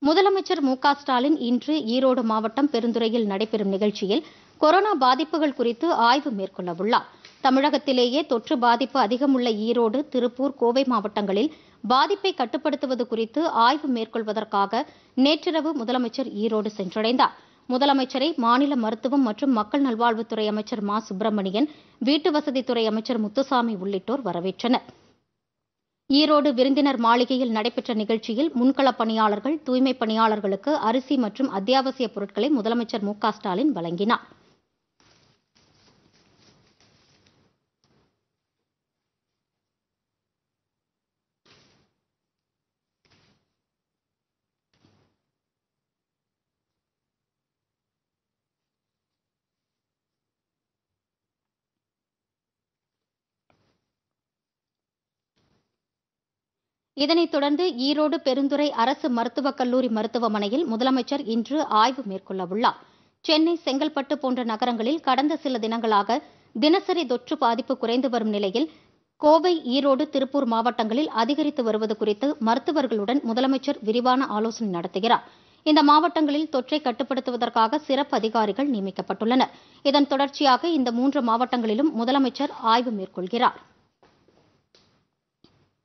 முதலமைச்சர் மு க ஸ்டாலின் இன்று ஈரோடு மாவட்டம் பெருந்துறையில் நடைபெறும் நிகழ்ச்சியில் கொரோனா பாதிப்புகள் குறித்து ஆய்வு மேற்கொள்ள உள்ளார் தமிழகத்திலேயே தொற்று பாதிப்பு அதிகம் உள்ள ஈரோடு திருப்பூர் கோவை மாவட்டங்களில் பாதிப்பை கட்டுப்படுத்துவது குறித்து ஆய்வு மேற்கொள்வதற்காக நேற்றிரவு முதலமைச்சர் ஈரோடு சென்றடைந்தார் முதலமைச்சரை மாநில மருத்துவம் மற்றும் மக்கள் நல்வாழ்வுத்துறை அமைச்சர் மா சுப்பிரமணியன் வீட்டு வசதித்துறை அமைச்சர் முத்துசாமி உள்ளிட்டோர் வரவேற்றனர் ஈரோடு விருந்தினர் மாளிகையில் நடைபெற்ற நிகழ்ச்சியில் முன்களப் பணியாளர்கள் தூய்மைப் பணியாளர்களுக்கு அரிசி மற்றும் அத்தியாவசிய பொருட்களை முதலமைச்சர் மு க ஸ்டாலின் வழங்கினார் இதனைத் தொடர்ந்து ஈரோடு பெருந்துறை அரசு மருத்துவக் கல்லூரி மருத்துவமனையில் முதலமைச்சர் இன்று ஆய்வு மேற்கொள்ள உள்ளார் சென்னை செங்கல்பட்டு போன்ற நகரங்களில் கடந்த சில தினங்களாக தினசரி தொற்று பாதிப்பு குறைந்து வரும் நிலையில் கோவை ஈரோடு திருப்பூர் மாவட்டங்களில் அதிகரித்து வருவது குறித்து மருத்துவர்களுடன் முதலமைச்சர் விரிவான ஆலோசனை நடத்துகிறார் இந்த மாவட்டங்களில் தொற்றை கட்டுப்படுத்துவதற்காக சிறப்பு அதிகாரிகள் நியமிக்கப்பட்டுள்ளனர் இதன் தொடர்ச்சியாக இந்த மூன்று மாவட்டங்களிலும் முதலமைச்சர் ஆய்வு மேற்கொள்கிறார்